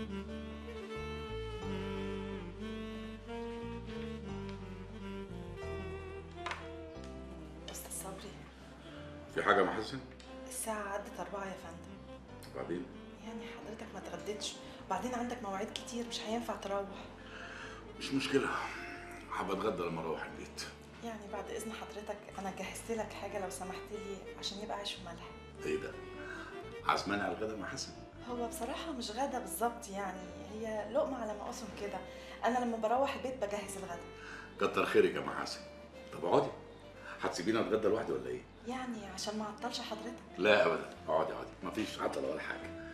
استاذ صبري في حاجه يا محسن الساعة عدت أربعة يا فندم وبعدين يعني حضرتك ما اتغديتش وبعدين عندك مواعيد كتير مش هينفع تروح مش مشكله حابه اتغدى لما اروح البيت يعني بعد إذن حضرتك أنا جهزت لك حاجة لو سمحت لي عشان يبقى عيش وملح ايه ده عزماني على الغدا يا محسن هو بصراحة مش غدا بالظبط يعني هي لقمة على ما أقسم كده أنا لما بروح البيت بجهز الغدا كتر خيرك يا محسن طب اقعدي هتسيبيني اتغدى لوحدي ولا ايه يعني عشان ما اعطلش حضرتك لا ابدا اقعدي اقعدي مفيش عطله ولا حاجه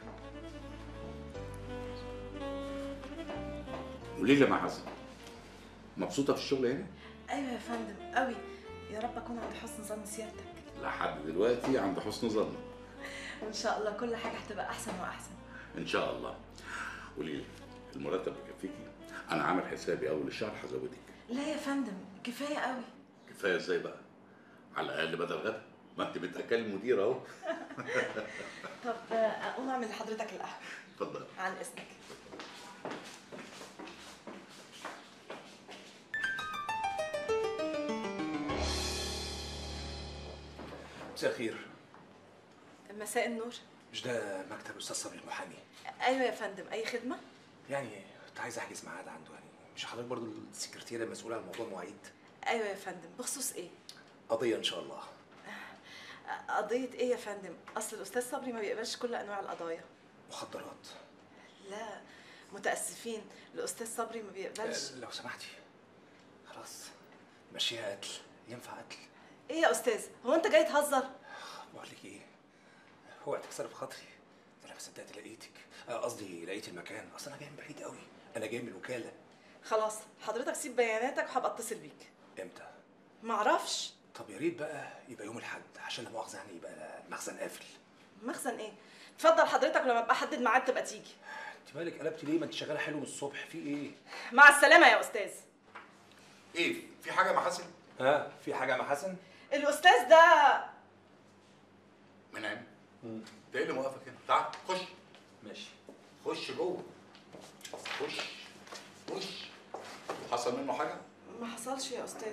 قولي لي يا محسن مبسوطه في الشغل هنا أيوة يا فندم قوي يا رب أكون عند حسن ظن سيادتك لحد دلوقتي عند حسن ظن وإن شاء الله كل حاجة هتبقى أحسن وأحسن ان شاء الله قولي لي المرتب بيكفيكي انا عامل حسابي اول الشهر هزودك لا يا فندم كفاية قوي كفايه ازاي بقى على الاقل بدل غدا ما انت بتاكلي المدير اهو طب آه، أقوم أعمل لحضرتك القهوة اتفضل عن إذنك مساء الخير مساء النور مش ده مكتب الاستاذ صبري المحامي أيوة يا فندم أي خدمة؟ يعني كنت عايز احجز ميعاد عنده يعني مش حضرتك برضو السكرتيره المسؤوله عن موضوع المواعيد أيوة يا فندم بخصوص إيه؟ قضيه ان شاء الله قضية إيه يا فندم؟ أصل الأستاذ صبري ما بيقبلش كل أنواع القضايا مخدرات لا متأسفين الأستاذ صبري ما بيقبلش آه، لو سمحتي خلاص مشيها قتل ينفع قتل إيه يا أستاذ؟ هو أنت جاي تهزر؟ بقول لك ايه هو تكسر في خاطري ده انا ما صدقت لقيتك آه، قصدي لقيت المكان اصل انا جاي من بعيد قوي انا جاي من الوكاله خلاص حضرتك سيب بياناتك وهبقى أتصل بيك امتى معرفش طب يا ريت بقى يبقى يوم الاحد عشان لا مؤاخذه يعني يبقى المخزن قافل مخزن إيه؟ اتفضل حضرتك ولما أبقى أحدد ميعاد تبقى تيجي انت مالك قلبتي ليه ما انت شغاله حلو من الصبح في ايه مع السلامة يا أستاذ ايه في حاجه يا محسن ها في حاجه يا عم حسن الأستاذ ده منعم ده ايه اللي موقفك هنا تعال خش ماشي خش جوه خش خش حصل منه حاجه ما حصلش يا أستاذ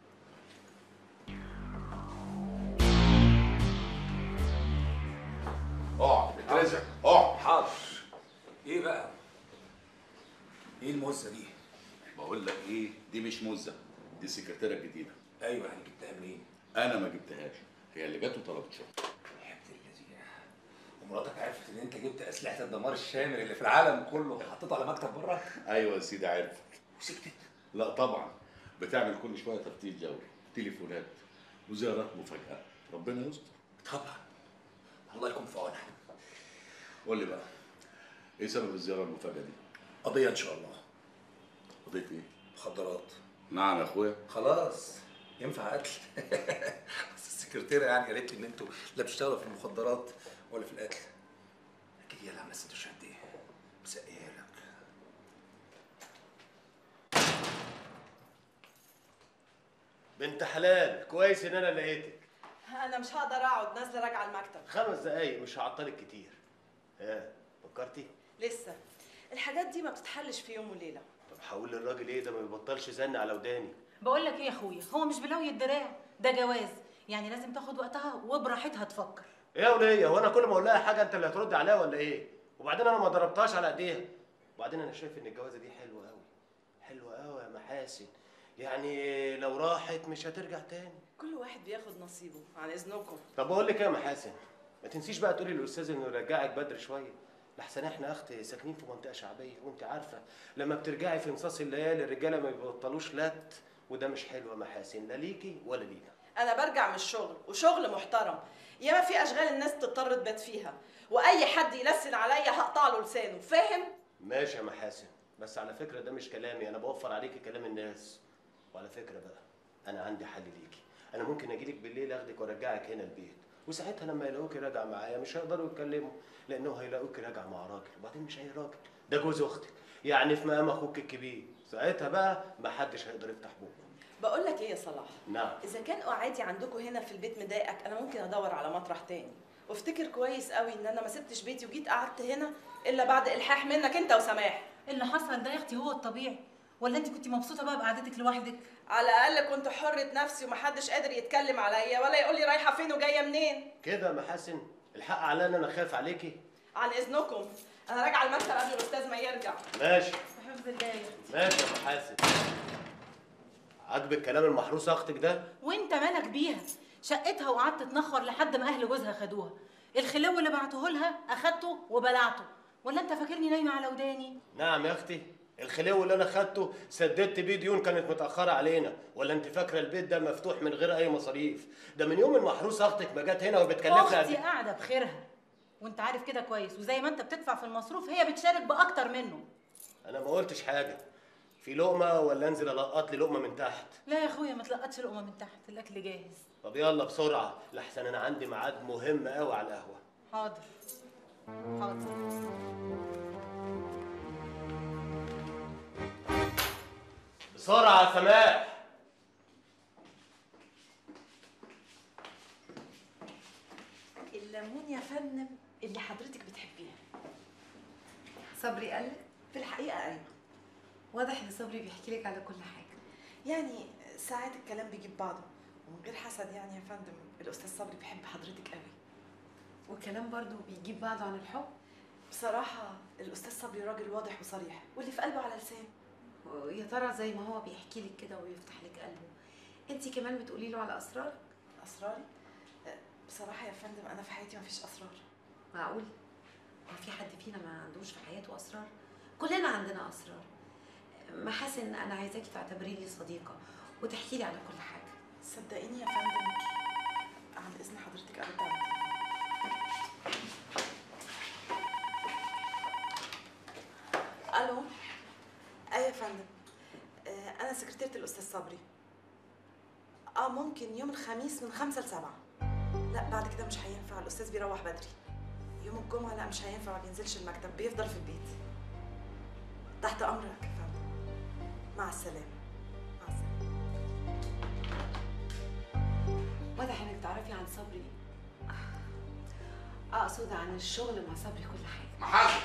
اقعد اترزق اقعد حاضر ايه بقى ايه الموزه دي بقول لك ايه دي مش موزه دي سكرتيره جديده ايوه يعني جبتها منين انا ما جبتهاش هي اللي جت وطلبت شغل يا ابن الذين ومراتك عرفت ان انت جبت اسلحه الدمار الشامل اللي في العالم كله وحطيته على مكتب بره ايوه يا سيدي عارف وسكتت لا طبعا بتعمل كل شويه تفتيش جوي تليفونات وزيارات مفاجاه ربنا يستر طبعا الله يكون في عونها قول لي بقى ايه سبب الزياره المفاجاه دي قضيه ان شاء الله قضيه ايه مخدرات نعم يا اخويا خلاص ينفع قتل بس السكرتيره يعني قالت لي ان انتوا لا بتشتغلوا في المخدرات ولا في القتل اكيد هي اللي عامله ست شهور دي مسقيه لك بنت حلال كويس ان انا لقيتك أنا مش هقدر أقعد نازلة راجعة المكتب خمس دقايق مش هعطلك كتير ها فكرتي لسه الحاجات دي ما بتتحلش في يوم وليلة طب هقول للراجل ايه ده ما بيبطلش زن على وداني بقول لك ايه يا اخويا هو مش بلوي الدراع ده جواز يعني لازم تاخد وقتها وبراحتها تفكر ايه يا وليه هو انا كل ما اقول لها حاجه انت اللي هترد عليها ولا ايه وبعدين انا ما ضربتهاش على ايديها وبعدين انا شايف ان الجوازه دي حلوه قوي حلوه قوي يا محاسن يعني لو راحت مش هترجع تاني كل واحد بياخد نصيبه عن إذنكم طب بقول لك ايه يا محاسن ما تنسيش بقى تقولي للاستاذ انه يرجعك بدري شويه لحسن احنا يا اختي ساكنين في منطقه شعبيه وانت عارفه لما بترجعي في نصاص الليالي الرجاله ما بيبطلوش لت وده مش حلو يا محاسن لا ليكي ولا لينا أنا برجع من الشغل وشغل محترم ياما في أشغال الناس تضطر تبات فيها وأي حد يلسن عليا هقطع له لسانه فاهم؟ ماشي يا محاسن بس على فكره ده مش كلامي انا بوفر عليكي كلام الناس وعلى فكره بقى انا عندي حل ليكي انا ممكن اجيلك بالليل اخدك وارجعك هنا البيت وساعتها لما يلاقوكي راجعه معايا مش هيقدروا يتكلموا لانه هيلاقوكي راجعه مع راجل وبعدين مش اي راجل ده جوز اختك يعني في مقام اخوك الكبير ساعتها بقى ما حدش هيقدر يفتح بوقه بقول لك إيه يا صلاح نعم إذا كان قعادي عندكم هنا في البيت مضايقك أنا ممكن أدور على مطرح تاني وافتكر كويس قوي ان انا ما سبتش بيتي وجيت قعدت هنا الا بعد الحاح منك انت وسماح اللي حصل ده يا اختي هو الطبيعي ولا انت كنت مبسوطه بقى بقعدتك لوحدك على الاقل كنت حرة نفسي ومحدش قادر يتكلم عليا ولا يقول لي رايحه فين وجايه منين كده يا محاسن الحق عليا ان انا خايف عليكي عن اذنكم انا راجعه المكتب قبل الاستاذ ما يرجع ماشي بحفظ الله يا اختي ماشي يا محاسن عاجبك كلام المحروسه اختك ده وانت مالك بيها شقتها وقعدت تنخر لحد ما اهل جوزها خدوها الخلو اللي بعته لها اخدته وبلعته ولا انت فاكرني نايمه على وداني نعم يا اختي الخليو اللي انا خدته سددت بيه ديون كانت متاخره علينا ولا انت فاكره البيت ده مفتوح من غير اي مصاريف ده من يوم المحروسه اختك ما جت هنا وبتكلفنا اختي قد قاعده بخيرها وانت عارف كده كويس وزي ما انت بتدفع في المصروف هي بتشارك باكتر منه انا ما قلتش حاجه في لقمه ولا انزل القط لي لقمه من تحت لا يا اخويا ما تلقطش لقمه من تحت الاكل جاهز طب يلا بسرعه لحسن انا عندي ميعاد مهم قوي على القهوه حاضر حاضر بسرعه يا سماح الليمون يا فندم اللي حضرتك بتحبيها صبري قالك في الحقيقه ايوه واضح ان صبري بيحكي لك على كل حاجه يعني ساعات الكلام بيجيب بعضه ومن غير حسد يعني يا فندم الاستاذ صبري بيحب حضرتك قوي والكلام برضو بيجيب بعضه عن الحب بصراحه الاستاذ صبري راجل واضح وصريح واللي في قلبه على لسانه ويا ترى زي ما هو بيحكي لك كده ويفتح لك قلبه انت كمان بتقولي له على اسرارك اسراري أه، بصراحه يا فندم انا في حياتي ما فيش اسرار معقول هو في حد فينا ما عندوش في حياته اسرار كلنا عندنا اسرار محاسن انا عايزاكي تعتبري لي صديقه وتحكي لي على كل حاجه صدقيني يا فندم عن اذن حضرتك ارد على التليفون. الو ايه يا فندم آه، انا سكرتيره الاستاذ صبري اه ممكن يوم الخميس من خمسة لسبعة لا بعد كده مش هينفع الاستاذ بيروح بدري يوم الجمعة لا مش هينفع ما بينزلش المكتب بيفضل في البيت تحت امرك يا فندم مع السلامة مع السلامة واضح انك تعرفي عن صبري اقصد عن الشغل مع صبري كل حاجه محاسن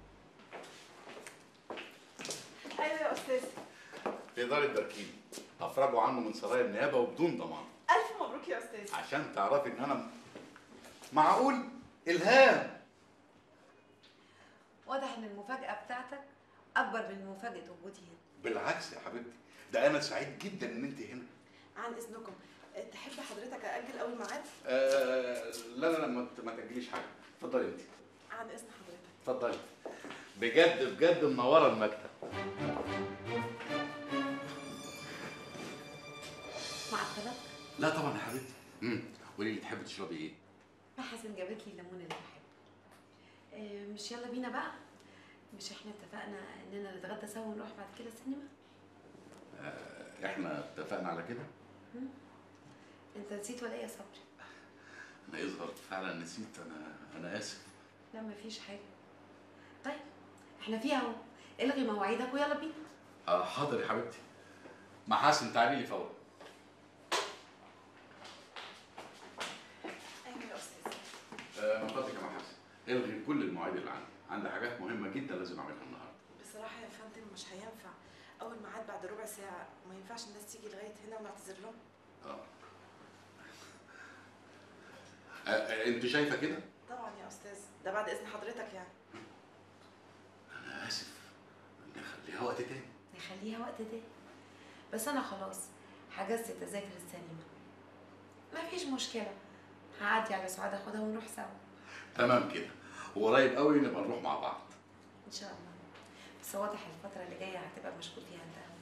ايوه يا استاذ تقدري تباركيني افرجوا عنه من سرايا النيابه وبدون ضمان الف مبروك يا استاذ عشان تعرفي ان انا معقول الهام واضح ان المفاجاه بتاعتك اكبر من مفاجاه وجودي هنا بالعكس يا حبيبتي ده انا سعيد جدا ان انت هنا عن اذنكم أه، تحب حضرتك اجل اول ميعاد آه لا لا لا ما ت- ما تاجليش حاجه اتفضلي انت عن اذن حضرتك اتفضلي بجد بجد منوره المكتب مع الطلاق لا طبعا يا حبيبتي امم قولي لي تحبي تشربي ايه محاسن جابت لي الليمون اللي بحبه آه، مش يلا بينا بقى مش احنا اتفقنا اننا نتغدى سوا ونروح بعد كده السينما آه احنا اتفقنا على كده انت نسيت ولا ايه يا صبري انا يظهر فعلا نسيت انا انا اسف لا مفيش حاجه طيب احنا فيها اهو الغي مواعيدك ويلا بينا آه حاضر يا حبيبتي محاسن تعالي لي فورا ايوه يا استاذ آه من فضلك يا محاسن الغي كل المواعيد اللي عندي عندي حاجات مهمه جدا لازم اعملها النهارده بصراحه يا فندم مش هينفع اول ميعاد بعد ربع ساعه ما ينفعش الناس تيجي لغايه هنا ونعتذر لهم اه آه، آه، انت شايفه كده طبعا يا استاذ ده بعد اذن حضرتك يعني انا اسف نخليها وقت تاني نخليها وقت تاني بس انا خلاص حجزت تذاكر السينما مفيش مشكله هعدي على سعاد اخدها ونروح سوا تمام كده وقريب قوي نبقى نروح مع بعض ان شاء الله بس واضح الفتره اللي جايه هتبقى مشغول فيها انت